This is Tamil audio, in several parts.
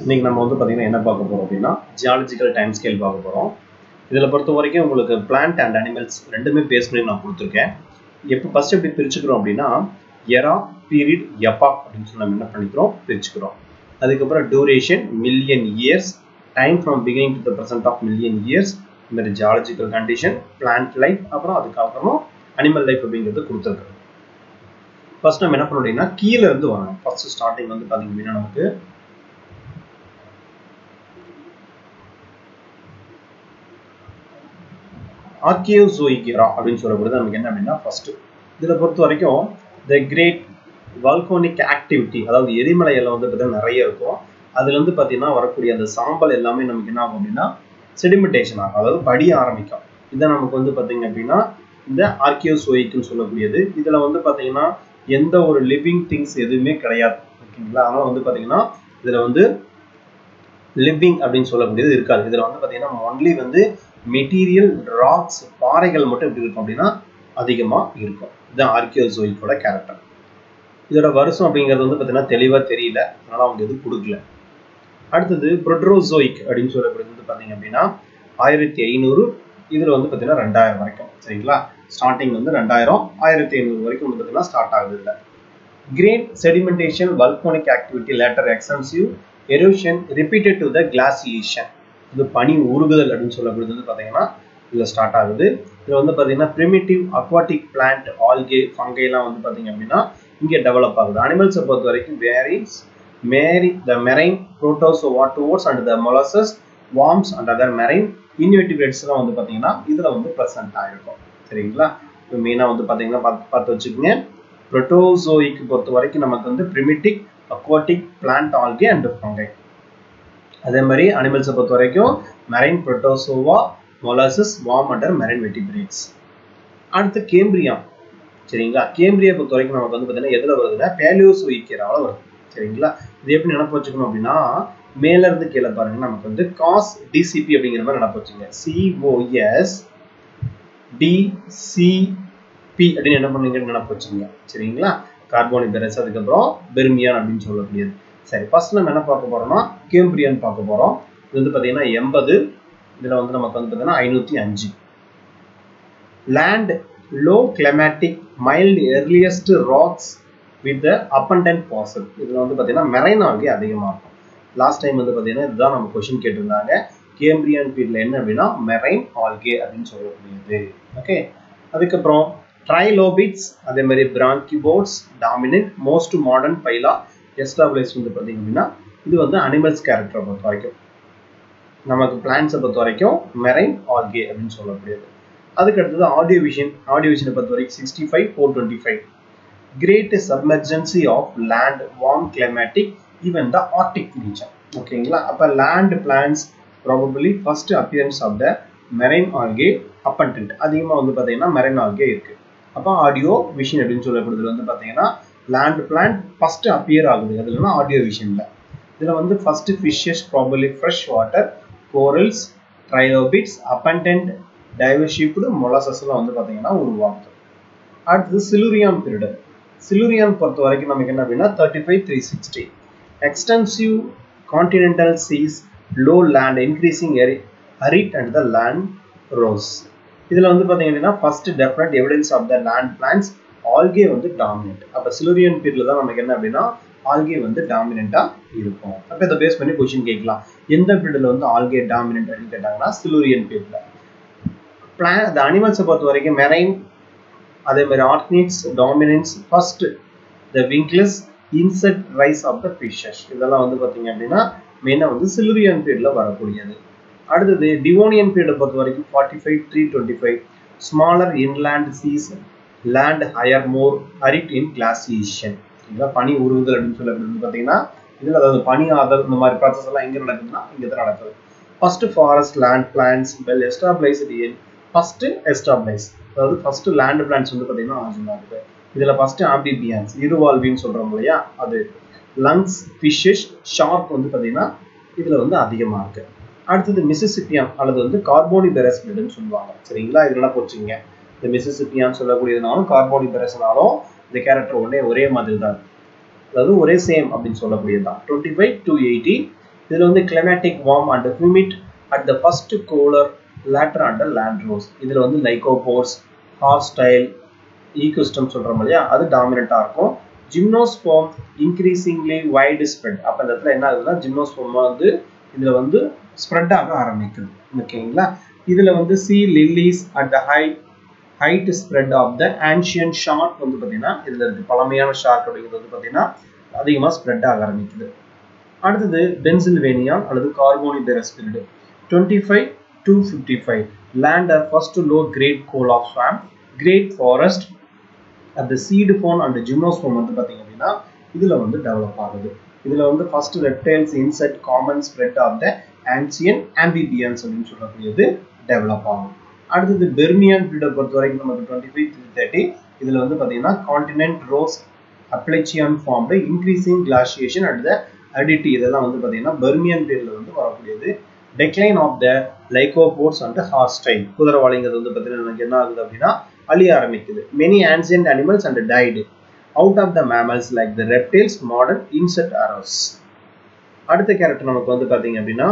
இன்னைக்கு நம்ம வந்து பார்த்தீங்கன்னா என்ன பார்க்க போறோம் அப்படின்னா ஜியாலஜிக்கல் டைம் ஸ்கேல் பார்க்க போறோம் இதில் பொறுத்த வரைக்கும் உங்களுக்கு பிளான்ட் அண்ட் அனிமல்ஸ் ரெண்டுமே பேஸ் பண்ணி நான் கொடுத்துருக்கேன் எப்போ ஃபர்ஸ்ட் எப்படி பிரிச்சுக்கிறோம் அப்படின்னா எரா பீரியட் எபாக் அப்படின்னு சொல்லி நம்ம என்ன பண்ணிக்கிறோம் பிரிச்சுக்கிறோம் அதுக்கப்புறம் duration million years time from beginning to the present of million years இந்த மாதிரி ஜியாலஜிக்கல் கண்டிஷன் பிளான்ட் லைஃப் அப்புறம் அதுக்கப்புறம் அனிமல் லைஃப் அப்படிங்கிறது கொடுத்துருக்கு ஃபர்ஸ்ட் நம்ம என்ன பண்ணணும் அப்படின்னா கீழே இருந்து வரணும் ஃபர்ஸ்ட் ஸ்டார்டிங் வந்து பார்த்தீங்க அப்படின்னா நமக்கு ஆர்கியோசோயிக் எரா அப்படின்னு சொல்லப்படுது நமக்கு என்ன அப்படின்னா ஃபர்ஸ்ட் இதில் பொறுத்த வரைக்கும் த கிரேட் வால்கோனிக் ஆக்டிவிட்டி அதாவது எரிமலை எல்லாம் வந்து பார்த்தீங்கன்னா நிறைய இருக்கும் அதுல இருந்து பார்த்தீங்கன்னா வரக்கூடிய அந்த சாம்பல் எல்லாமே நமக்கு என்ன ஆகும் அப்படின்னா செடிமெண்டேஷன் ஆகும் அதாவது படிய ஆரம்பிக்கும் இதை நமக்கு வந்து பார்த்தீங்க அப்படின்னா இந்த ஆர்கியோசோயிக்னு சொல்லக்கூடியது இதுல வந்து பார்த்தீங்கன்னா எந்த ஒரு லிவிங் திங்ஸ் எதுவுமே கிடையாது ஓகேங்களா அதனால வந்து பார்த்தீங்கன்னா இதுல வந்து லிவிங் அப்படின்னு சொல்லக்கூடியது இருக்காது இதுல வந்து பார்த்தீங்கன்னா ஒன்லி வந்து மெட்டீரியல் ராக்ஸ் பாறைகள் மட்டும் எப்படி இருக்கும் அப்படின்னா அதிகமா இருக்கும் இதுதான் ஆர்கியோசோயிக்கோட கேரக்டர் இதோட வருஷம் அப்படிங்கிறது வந்து பார்த்தீங்கன்னா தெளிவா தெரியல அதனால அவங்க எதுவும் கொடுக்கல அடுத்தது புரோட்ரோசோயிக் அப்படின்னு சொல்லக்கூடியது வந்து பார்த்தீங்க அப்படின்னா ஆயிரத்தி ஐநூறு இதுல வந்து பார்த்தீங்கன்னா ரெண்டாயிரம் வரைக்கும் சரிங்களா ஸ்டார்டிங் வந்து ரெண்டாயிரம் ஆயிரத்தி ஐநூறு வரைக்கும் வந்து பார்த்தீங்கன்னா ஸ்டார்ட் ஆகுது இல்லை great sedimentation volcanic activity later extensive erosion repeated to the glaciation இது பனி உருகுதல் அப்படின்னு சொல்லக்கூடியது வந்து பார்த்தீங்கன்னா இதில் ஸ்டார்ட் ஆகுது இதில் வந்து பார்த்தீங்கன்னா ப்ரிமிட்டிவ் அக்வாட்டிக் பிளான்ட் ஆல்கே ஃபங்கைலாம் வந்து பார்த்தீங்க அப்படின்னா இங்கே டெவலப் ஆகுது அனிமல்ஸை பொறுத்த வரைக்கும் varies marry the marine protozoa towards and the molluscs worms and other marine இன்வெர்டிபிரேட்ஸ்லாம் வந்து பார்த்தீங்கன்னா இதில் வந்து ப்ரெசென்ட் ஆகிருக்கும் சரிங்களா இப்போ மெயினாக வந்து பார்த்தீங்கன்னா பார்த்து பார்த்து வச்சுக்கோங்க ப்ரோட்டோசோயிக்கு பொறுத்த வரைக்கும் நமக்கு வந்து primitive aquatic plant algae and fungi அதே மாதிரி அனிமல்ஸை பொறுத்த வரைக்கும் marine protozoa molluscs worm and other marine vertebrates அடுத்து கேம்பிரியா சரிங்களா கேம்பிரியா பொறுத்த வரைக்கும் நமக்கு வந்து பார்த்தீங்கன்னா எதில் வருதுன்னா பேலியோசோயிக்கராவில் வருது சரிங்களா இது எப்படி நினப்பு வச்சுக்கணும் அப்படின்னா மேல இருந்து கீழே பாருங்க நமக்கு வந்து காஸ் டிசிபி அப்படிங்கிற மாதிரி நினப்பு வச்சுங்க சிஓஎஸ் டிசிபி அப்படின்னு என்ன பண்ணுவீங்கன்னு நினப்பு வச்சுங்க சரிங்களா கார்போனிபெரஸ் அதுக்கப்புறம் பெர்மியான் அப்படின்னு சொல்லக்கூடியது சரி ஃபர்ஸ்ட் நம்ம என்ன பார்க்க போறோம்னா கேம்பிரியான் பார்க்க போறோம் இது வந்து பார்த்தீங்கன்னா எண்பது இதில் வந்து நமக்கு வந்து பார்த்தீங்கன்னா ஐநூற்றி அஞ்சு land low climatic mild earliest rocks with abundant fossil இதில் வந்து பார்த்தீங்கன்னா மெரைன் ஆல்கே அதிகமாக இருக்கும் லாஸ்ட் டைம் வந்து பார்த்தீங்கன்னா இதுதான் நம்ம கொஷின் கேட்டிருந்தாங்க கேம்பிரியன் பீரியட்ல என்ன அப்படின்னா மெரைன் ஆல்கே அப்படின்னு சொல்லக்கூடியது ஓகே அதுக்கப்புறம் ட்ரைலோபிட்ஸ் அதே மாதிரி brachiopods dominant most modern phyla established வந்து பார்த்தீங்க அப்படின்னா இது வந்து அனிமல்ஸ் கேரக்டரை பொறுத்த வரைக்கும் நமக்கு பிளான்ஸை பொறுத்த வரைக்கும் மெரைன் ஆல்கே அப்படின்னு சொல்லக்கூடியது அதுக்கு அடுத்தது ஆடியோ விஷன் ஆடியோ விஷனை பொறுத்த வரைக்கும் sixty five four twenty five great submergency of land warm climatic even the arctic region ஓகேங்களா அப்போ land plants probably first appearance of the marine algae abundant அதிகமாக வந்து பார்த்தீங்கன்னா மெரைன் ஆல்கே இருக்கு அப்போ ஆடியோ விஷன் அப்படின்னு சொல்லப்படுறது வந்து பார்த்தீங்கன்னா லேண்ட் பிளான்ட் ஃபர்ஸ்ட் அப்பியர் ஆகுது அதுலனா ஆடியோ விஷனில் இதில் வந்து first fishes probably fresh water corals trilobites abundant diversified மொலாசஸ்லாம் வந்து பார்த்தீங்கன்னா உருவாகுது அடுத்தது சிலுரியான் பீரியடு சிலுரியான் பொறுத்த வரைக்கும் நமக்கு என்ன அப்படின்னா thirty five three sixty extensive continental seas low land increasing arid and the land rose இதில் வந்து பார்த்தீங்க அப்படின்னா first definite evidence of the land plants algae வந்து டாமினன்ட் அப்போ சிலுரியன் பீரியட்ல தான் நமக்கு என்ன அப்படின்னா ஆல்கே வந்து டாமினண்ட்டாக இருக்கும் அப்போ இதை பேஸ் பண்ணி கொஸ்டின் கேட்கலாம் எந்த பீரியட்ல வந்து ஆல்கே டாமினன்ட் அப்படின்னு கேட்டாங்கன்னா சிலுரியன் பீரியட்ல பிளான் இந்த அனிமல்ஸை பொறுத்த வரைக்கும் மெரைன் அதே மாதிரி arachnids dominance first the wingless insect rise of the fishes இதெல்லாம் வந்து பார்த்தீங்க அப்படின்னா மெயினாக வந்து சிலுரியன் பீரியட்ல வரக்கூடியது அடுத்தது டிவோனியன் பீரியடை பொறுத்த வரைக்கும் forty five three twenty five smaller inland seas land higher more arid in glaciation இதெல்லாம் பனி உருவுதல் அப்படின்னு சொல்லப்படுது பார்த்தீங்கன்னா இதில் அதாவது பனி ஆதல் இந்த மாதிரி ப்ராசஸ் எல்லாம் எங்கே நடக்குதுன்னா இங்கே தான் நடக்குது first forest land plants well established in first established அதாவது ஃபர்ஸ்ட் லேண்ட் பிளான்ஸ் வந்து பார்த்தீங்கன்னா ஆரிஜின் ஆகுது இதில் ஃபர்ஸ்ட் ஆம்பிபியன்ஸ் இருவால்வின்னு சொல்கிறோம் இல்லையா அது லங்ஸ் ஃபிஷ்ஷஸ் ஷார்க் வந்து பார்த்தீங்கன்னா இதில் வந்து அதிகமாக இருக்கு அடுத்தது மிசிசிப்பியான் அல்லது வந்து கார்போனிபெரஸ் பிளட்னு சொல்லுவாங்க சரிங்களா இதெல்லாம் போச்சுங்க இந்த மிசிசிப்பியான்னு சொல்லக்கூடியதுனாலும் கார்போனிபெரஸ்னாலும் இந்த கேரக்டர் ஒரே ஒரே மாதிரி தான் அதாவது ஒரே சேம் அப்படின்னு சொல்லக்கூடியது தான் டுவெண்ட்டி ஃபைவ் டூ எயிட்டி இதுல வந்து climatic warm and humid at the first cooler later and land rose இதுல வந்து லைகோபோர்ஸ் ஹார்ஸ்டைல் ஈகோஸ்டம் சொல்றோம் இல்லையா அது டாமினண்டா இருக்கும் ஜிம்னோஸ்போம் இன்க்ரீசிங்லி வைடு ஸ்ப்ரெட் அப்ப இந்த இடத்துல என்ன ஆகுதுன்னா ஜிம்னோஸ்போம் வந்து இதுல வந்து ஸ்ப்ரெட் ஆக ஆரம்பிக்குது ஓகேங்களா இதுல வந்து sea lilies at the high height spread of the ancient shark வந்து பார்த்தீங்கன்னா இதுல இருக்கு பழமையான ஷார்க் அப்படிங்கிறது வந்து பார்த்தீங்கன்னா அதிகமாக ஸ்ப்ரெட் ஆக ஆரம்பிக்குது அடுத்தது பென்சில்வேனியா அல்லது carboniferous period twenty five to fifty five land are first low great coal of swamp great forest அந்த சீடு ஃபோன் அண்ட் ஜிம்னோஸ்போன் வந்து பார்த்தீங்க அப்படின்னா இதுல வந்து டெவலப் ஆகுது இதுல வந்து first reptiles insect common spread of the ancient amphibians அப்படின்னு சொல்லக்கூடியது டெவலப் ஆகும் அடுத்தது பெர்மியன் பீரியடை பொறுத்த வரைக்கும் நமக்கு டுவெண்ட்டி ஃபைவ் த்ரீ தேர்ட்டி இதுல வந்து பார்த்தீங்கன்னா continent rose Appalachian formed increasing glaciation at the aridity இதெல்லாம் வந்து பார்த்தீங்கன்னா பெர்மியன் பீரியட்ல வந்து வரக்கூடியது decline of the lycopods and horsetail குதிரவாளிங்கிறது வந்து பார்த்தீங்கன்னா எனக்கு என்ன ஆகுது அப்படின்னா அழிய ஆரம்பிக்குது many ancient animals and died out of the mammals like the reptiles modern insect arose அடுத்த கேரக்டர் நமக்கு வந்து பார்த்தீங்க அப்படின்னா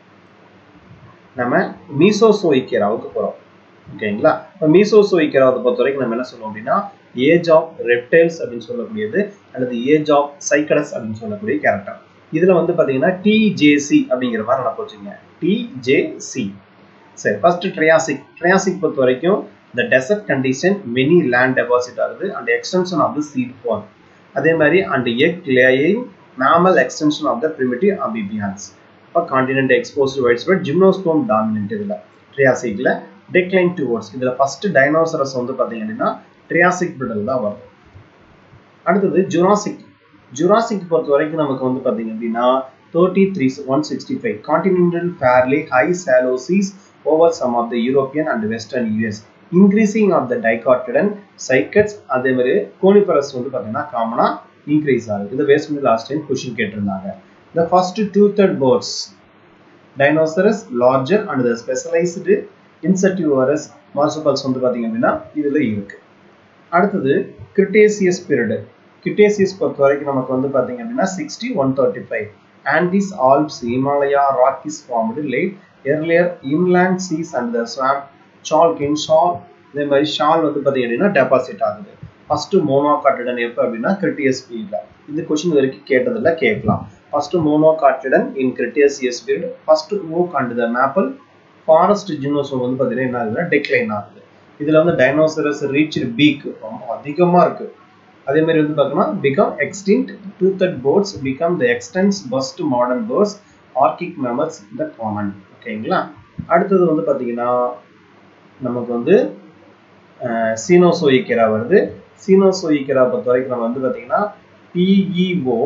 நம்ம மீசோசோயிக்கேராவுக்கு போகிறோம் ஓகேங்களா இப்போ மீசோசோயிக்கேராவை பொறுத்த வரைக்கும் நம்ம என்ன சொல்லுவோம் அப்படின்னா ஏஜ் ஆஃப் ரெப்டைல்ஸ் அப்படின்னு சொல்லக்கூடியது அல்லது ஏஜ் ஆஃப் சைக்கடஸ் அப்படின்னு சொல்லக்கூடிய கேரக்டர் இதில் வந்து பார்த்தீங்கன்னா டிஜேசி அப்படிங்கிற மாதிரி நடப்பு வச்சுங்க டிஜேசி சரி ஃபர்ஸ்ட் ட்ரையாசிக் ட்ரையாசிக் பொறுத்த வரைக்கும் the desert condition many land deposit ஆகுது and extension of the seed form அதே மாதிரி and egg laying mammal extension of the primitive amphibians இப்போ continent exposed widespread gymnosperm dominant இதுல ட்ரியாசிக்ல decline towards இதுல ஃபர்ஸ்ட் டைனோசரஸ் வந்து பாத்தீங்க அப்படின்னா ட்ரியாசிக் பிரிடல் தான் வரும் அடுத்தது ஜுராசிக் ஜுராசிக் பொறுத்த வரைக்கும் நமக்கு வந்து பாத்தீங்க அப்படின்னா thirty three one sixty five continental fairly high shallow seas over some of the European and western US increasing of the dicotyledon cycads அதே மாதிரி கோனிபரஸ் வந்து பார்த்தீங்கன்னா காமனாக இன்க்ரீஸ் ஆகுது இதை பேஸ் பண்ணி லாஸ்ட் டைம் கொஷின் கேட்டிருந்தாங்க த ஃபர்ஸ்ட் டூ தேர்ட் birds dinosaurs larger and the specialised insectivorous marsupials வந்து பார்த்தீங்க அப்படின்னா இதில் இருக்கு அடுத்தது கிரிட்டேசியஸ் பீரியடு கிரிட்டேசியஸ் பொறுத்த வரைக்கும் நமக்கு வந்து பார்த்தீங்க அப்படின்னா sixty one thirty five Andes Alps Himalaya Rockies formed late earlier inland seas and the swamp chalk in shale இதே மாதிரி ஷால் வந்து பார்த்தீங்க அப்படின்னா டெபாசிட் ஆகுது ஃபர்ஸ்ட் மோனோகாட்டிடன் எப்போ அப்படின்னா கிரிட்டியஸ் பீரியட்ல இந்த கொஸ்டின் வரைக்கும் கேட்டதில்ல கேட்கலாம் first monocotyledon in cretaceous period first oak and the maple forest gymnosperm வந்து பார்த்தீங்கன்னா என்ன ஆகுதுன்னா டிக்ளைன் ஆகுது இதுல வந்து டைனோசரஸ் ரீச் பீக் ரொம்ப அதிகமா இருக்கு அதே மாதிரி வந்து பார்த்தோம்னா become extinct toothed birds become the extinct first modern birds archaic mammals the common ஓகேங்களா அடுத்தது வந்து பார்த்தீங்கன்னா நமக்கு வந்து சீனோசோயிக்கரா வருது சீனோசோயிக்கரா பொறுத்த வரைக்கும் நம்ம வந்து பார்த்தீங்கன்னா பிஇஓ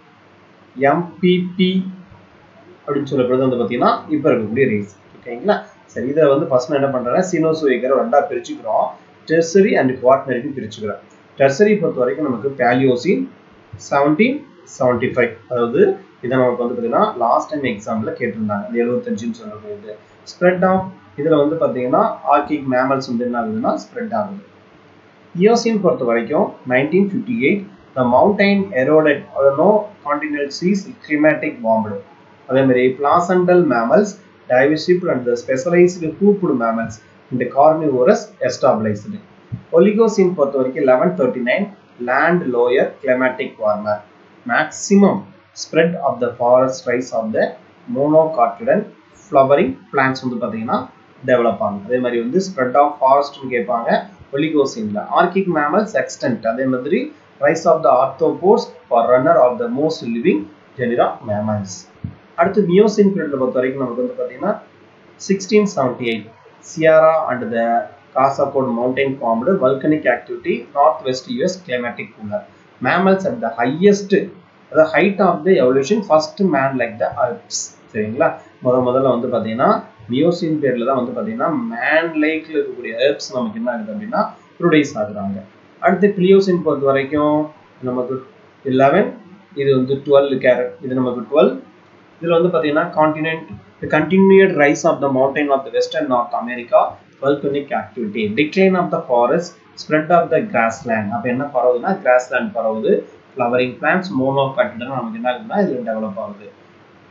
எம்பிபி அப்படின்னு சொல்லப்படுறது வந்து பார்த்தீங்கன்னா இப்போ இருக்கக்கூடிய ரேஸ் ஓகேங்களா சரி இதை வந்து ஃபர்ஸ்ட் நான் என்ன பண்ணுறேன்னா சீனோசோயிக்கரை ரெண்டாக பிரிச்சுக்கிறோம் டெர்சரி அண்ட் குவாட்னரிக்கு பிரிச்சுக்கிறோம் டெர்சரி பொறுத்த வரைக்கும் நமக்கு பேலியோசின் செவன்டீன் செவன்டி ஃபைவ் அதாவது இதை நமக்கு வந்து பார்த்தீங்கன்னா லாஸ்ட் டைம் எக்ஸாம்பிள் கேட்டிருந்தாங்க இந்த எழுபத்தஞ்சுன்னு சொல்லக்கூடியது ஸ்ப்ரெட் ஆஃப் இதில் வந்து பார்த்தீங்கன்னா ஆர்கிக் மேமல்ஸ் வந்து என்ன ஆகுதுன்னா ஸ்ப்ரெட் ஆகுது இயோசின் பொறுத்த வரைக்கும் nineteen fifty eight the mountain eroded no continent seas climatic warmed அதே மாதிரி placental mammals diversified and specialised hoofed mammals இந்த கார்னிவோரஸ் எஸ்டாபிளைஸ்டு ஒலிகோசின் பொறுத்த வரைக்கும் eleven thirty nine land lower climatic warmer maximum spread of the forest rise of the monocotyledon flowering plants வந்து பார்த்தீங்கன்னா டெவலப் ஆகும் அதே மாதிரி வந்து ஸ்ப்ரெட் ஆஃப் ஃபாரஸ்ட்னு கேட்பாங்க ஒலிகோசின்ல ஆர்கிக் மேமல்ஸ் எக்ஸ்டென்ட் அதே மாதிரி rise of the anthropoids forerunner of the most living genera mammals அடுத்து மியோசின் பீரியட்ல பொறுத்த வரைக்கும் நமக்கு வந்து பார்த்தீங்கன்னா sixteen seventy eight Sierra and the Cascade mountain formed volcanic activity north west US climatic cooler mammals at the highest அதாவது height of the evolution first man like the apes சரிங்களா முத முதல்ல வந்து பார்த்தீங்கன்னா மியோசின் பீரியட்ல தான் வந்து பார்த்தீங்கன்னா மேன் லைக்ல இருக்கக்கூடிய ஹெர்ப்ஸ் நமக்கு என்ன ஆகுது அப்படின்னா ப்ரொடியூஸ் ஆகுறாங்க அடுத்து பிளியோசின் பொறுத்த வரைக்கும் நமக்கு லெவன் இது வந்து டுவெல் கேரட் இது நமக்கு டுவெல் இதில் வந்து பார்த்தீங்கன்னா continent continued rise of the mountain of the western North America volcanic activity decline of the forest spread of the grassland அப்போ என்ன பரவுதுன்னா கிராஸ்லேண்ட் பரவுது ஃப்ளவரிங் பிளான்ஸ் மோனோ கட்டிடம் நமக்கு என்ன ஆகுதுன்னா இதில் டெவலப் ஆகுது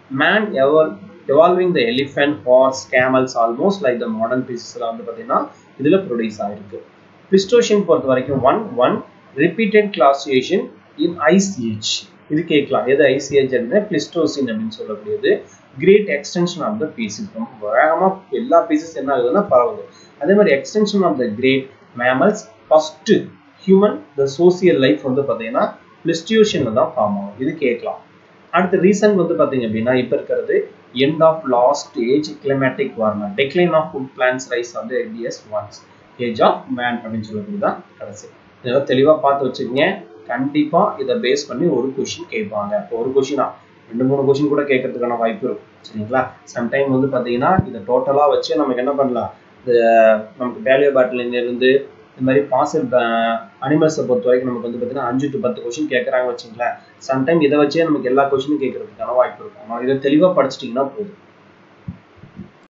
man ever evolving the elephant horse camels almost like the modern pieces வந்து பார்த்தீங்கன்னா இதில் ப்ரொடியூஸ் ஆயிருக்கு பிஸ்டோஷியன் பொறுத்த வரைக்கும் one one repeated glaciation in ICH இது கேட்கலாம் எது ஐசிஹெச் அப்படின்னா பிளிஸ்டோசின் அப்படின்னு சொல்லக்கூடியது great extension of the species ரொம்ப வேகமாக எல்லா பீசஸ் என்ன ஆகுதுன்னா பரவுது அதே மாதிரி extension of the great mammals first human the social life வந்து பார்த்தீங்கன்னா பிளிஸ்டியூஷன்ல தான் ஃபார்ம் ஆகும் இது கேட்கலாம் அடுத்து ரீசன் வந்து பார்த்தீங்க அப்படின்னா இப்போ இருக்கிறது end of last age climatic warmer decline of food plants rise வந்து எடிஎஸ் ஒன்ஸ் ஏஜ் ஆஃப் மேன் அப்படின்னு சொல்லக்கூடிய தான் கடைசி இதெல்லாம் தெளிவாக பார்த்து வச்சுக்கோங்க கண்டிப்பாக இதை பேஸ் பண்ணி ஒரு கொஷின் கேட்பாங்க இப்போ ஒரு கொஷினா ரெண்டு மூணு கொஷின் கூட கேட்கறதுக்கான வாய்ப்பு இருக்கும் சரிங்களா சம்டைம் வந்து பார்த்தீங்கன்னா இதை டோட்டலாக வச்சு நமக்கு என்ன பண்ணலாம் இது நமக்கு வேல்யூ பாட்டிலிருந்து இந்த மாதிரி பாசில் அனிமல்ஸை பொறுத்த வரைக்கும் நமக்கு வந்து பார்த்தீங்கன்னா அஞ்சு டு பத்து கொஷின் கேட்குறாங்க வச்சுங்களேன் சம்டைம் இதை வச்சே நமக்கு எல்லா கொஷினும் கேட்கறதுக்கான வாய்ப்பு இருக்கும் ஆனால் இதை தெளிவாக படிச்சிட்டிங்கன்னா போதும்